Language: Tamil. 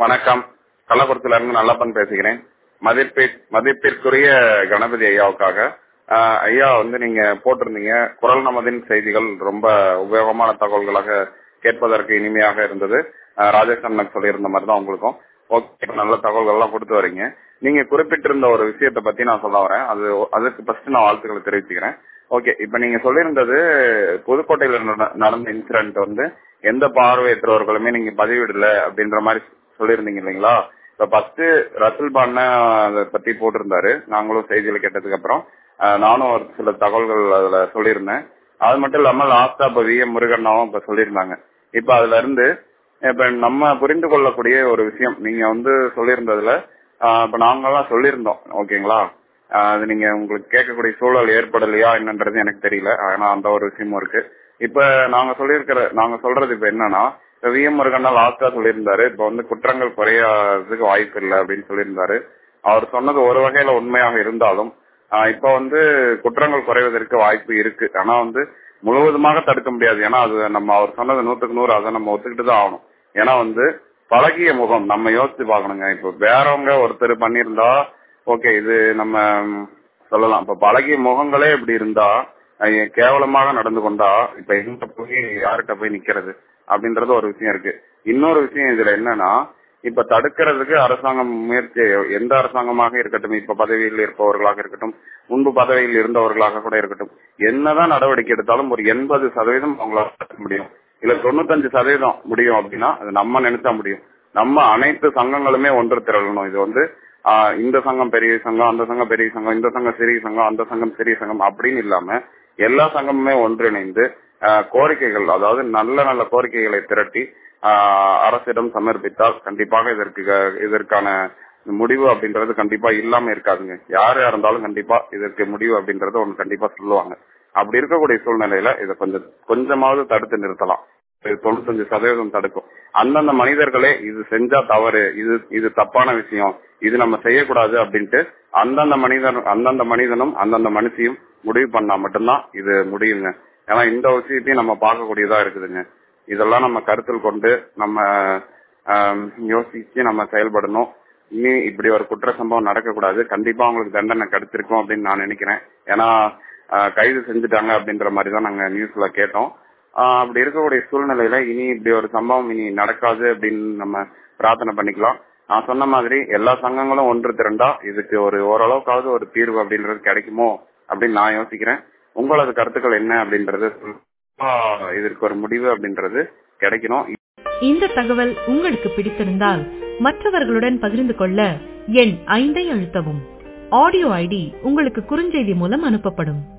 வணக்கம் கள்ளக்குறிச்சியில இருந்து நல்லப்பன் பேசுகிறேன் மதிப்பி மதிப்பிற்குரிய கணபதி ஐயாவுக்காக ஆஹ் ஐயா வந்து நீங்க போட்டிருந்தீங்க குரல் நமதின் செய்திகள் ரொம்ப உபயோகமான தகவல்களாக கேட்பதற்கு இனிமையாக இருந்தது ஆஹ் ராஜேஷ் அண்ணன் சொல்லியிருந்த மாதிரி தான் உங்களுக்கும் ஓகே நல்ல தகவல்கள் எல்லாம் கொடுத்து வரீங்க நீங்க குறிப்பிட்டிருந்த ஒரு விஷயத்தை பத்தி நான் சொல்ல வரேன் அது அதுக்கு ஃபர்ஸ்ட் நான் வாழ்த்துக்களை தெரிவிச்சுக்கிறேன் ஓகே இப்ப நீங்க சொல்லியிருந்தது புதுக்கோட்டையில நட- நடந்த இன்சிடென்ட் வந்து எந்த பார்வையற்றவர்களுமே நீங்க பதிவிடல அப்படின்ற மாதிரி சொல்லியிருந்தீங்க இல்லைங்களா இப்ப ஃபர்ஸ்ட் ரசல் பாண்ண அதை பத்தி போட்டிருந்தாரு நாங்களும் செய்தியில கேட்டதுக்கு அப்புறம் ஆஹ் நானும் ஒரு சில தகவல்கள் அதுல சொல்லியிருந்தேன் அது மட்டும் இல்லாம லாஸ்டா இப்ப வி எம் முருகண்ணாவும் இப்ப சொல்லியிருந்தாங்க இப்ப அதுல இருந்து இப்ப நம்ம புரிந்து கொள்ளக்கூடிய ஒரு விஷயம் நீங்க வந்து சொல்லியிருந்ததுல ஆஹ் இப்ப நாங்கெல்லாம் சொல்லியிருந்தோம் ஓகேங்களா ஆஹ் அது நீங்க உங்களுக்கு கேட்கக்கூடிய சூழல் ஏற்படலையா என்னன்றது எனக்கு தெரியல ஆனா அந்த ஒரு விஷயமும் இருக்கு இப்ப நாங்க சொல்லியிருக்கிற நாங்க சொல்றது இப்ப என்னன்னா இப்ப வி எம் முருகண்ணா லாஸ்டா சொல்லியிருந்தாரு இப்ப வந்து குற்றங்கள் குறையாததுக்கு வாய்ப்பு இல்லை அப்படின்னு சொல்லியிருந்தாரு அவர் சொன்னது ஒரு வகையில உண்மையாக இருந்தாலும் ஆஹ் இப்ப வந்து குற்றங்கள் குறைவதற்கு வாய்ப்பு இருக்கு ஆனா வந்து முழுவதுமாக தடுக்க முடியாது ஏன்னா அது நம்ம அவர் சொன்னது நூத்துக்கு நூறு அதை நம்ம ஒத்துக்கிட்டு தான் ஆகணும் ஏன்னா வந்து பழகிய முகம் நம்ம யோசிச்சு பார்க்கணுங்க இப்ப வேறவங்க ஒருத்தர் பண்ணியிருந்தா ஓகே இது நம்ம ம், சொல்லலாம் இப்ப பழகிய முகங்களே இப்படி இருந்தா அஹ் கேவலமாக நடந்து கொண்டா இப்ப எங்க போய் யார்கிட்ட போய் நிக்கிறது அப்படின்றது ஒரு விஷயம் இருக்கு இன்னொரு விஷயம் இதுல என்னன்னா இப்ப தடுக்கிறதுக்கு அரசாங்கம் முயற்சி எந்த அரசாங்கமாக இருக்கட்டும் இப்ப பதவியில் இருப்பவர்களாக இருக்கட்டும் முன்பு பதவியில் இருந்தவர்களாக கூட இருக்கட்டும் என்னதான் நடவடிக்கை எடுத்தாலும் ஒரு எண்பது சதவீதம் அவங்களால தடுக்க முடியும் இல்ல தொண்ணூத்தஞ்சு சதவீதம் முடியும் அப்படின்னா அது நம்ம நினைச்சா முடியும் நம்ம அனைத்து சங்கங்களுமே ஒன்று திரளணும் இது வந்து ஆஹ் இந்த சங்கம் பெரிய சங்கம் அந்த சங்கம் பெரிய சங்கம் இந்த சங்கம் சிறிய சங்கம் அந்த சங்கம் சிறிய சங்கம் அப்படின்னு இல்லாம எல்லா சங்கமுமே ஒன்றிணைந்து ஆஹ் கோரிக்கைகள் அதாவது நல்ல நல்ல கோரிக்கைகளை திரட்டி ஆஹ் அரசிடம் சமர்ப்பித்தால் கண்டிப்பாக இதற்கு இதற்கான முடிவு அப்படின்றது கண்டிப்பா இல்லாம இருக்காதுங்க யாரா இருந்தாலும் கண்டிப்பா இதற்கு முடிவு அப்படின்றது ஒண்ணு கண்டிப்பா சொல்லுவாங்க அப்படி இருக்கக்கூடிய சூழ்நிலையில இதை கொஞ்சம் கொஞ்சமாவது தடுத்து நிறுத்தலாம் இது தொண்ணூத்தஞ்சு சதவீதம் தடுக்கும் அந்தந்த மனிதர்களே இது செஞ்சா தவறு இது இது தப்பான விஷயம் இது நம்ம செய்யக்கூடாது அப்படின்ட்டு அந்தந்த மனிதன் அந்தந்த மனிதனும் அந்தந்த மனுஷியும் முடிவு பண்ணா மட்டும்தான் இது முடியுங்க ஏன்னா இந்த விஷயத்தையும் நம்ம பார்க்கக்கூடியதா இருக்குதுங்க இதெல்லாம் நம்ம கருத்தில் கொண்டு நம்ம ஆம், யோசிச்சு நம்ம செயல்படணும் இனி இப்படி ஒரு குற்ற சம்பவம் நடக்கக்கூடாது கண்டிப்பா அவங்களுக்கு தண்டனை கிடைச்சிருக்கும் அப்படின்னு நான் நினைக்கிறேன் ஏன்னா ஆஹ், கைது செஞ்சுட்டாங்க அப்படின்ற மாதிரி தான் நாங்க நியூஸ்ல கேட்டோம் ஆஹ், அப்படி இருக்கக்கூடிய சூழ்நிலையில இனி இப்படி ஒரு சம்பவம் இனி நடக்காது அப்படின்னு நம்ம பிரார்த்தனை பண்ணிக்கலாம் நான் சொன்ன மாதிரி எல்லா சங்கங்களும் ஒன்று திரண்டா இதுக்கு ஒரு ஓரளவுக்காவது ஒரு தீர்வு அப்படின்றது கிடைக்குமோ அப்படின்னு நான் யோசிக்கிறேன் உங்களது கருத்துக்கள் என்ன அப்படின்றது ஆஹ், இதற்கு ஒரு முடிவு அப்படின்றது கிடைக்கணும் இந்த தகவல் உங்களுக்கு பிடித்திருந்தால் மற்றவர்களுடன் பகிர்ந்து கொள்ள எண் ஐந்தை அழுத்தவும் ஆடியோ ஐடி உங்களுக்கு குறுஞ்செய்தி மூலம் அனுப்பப்படும்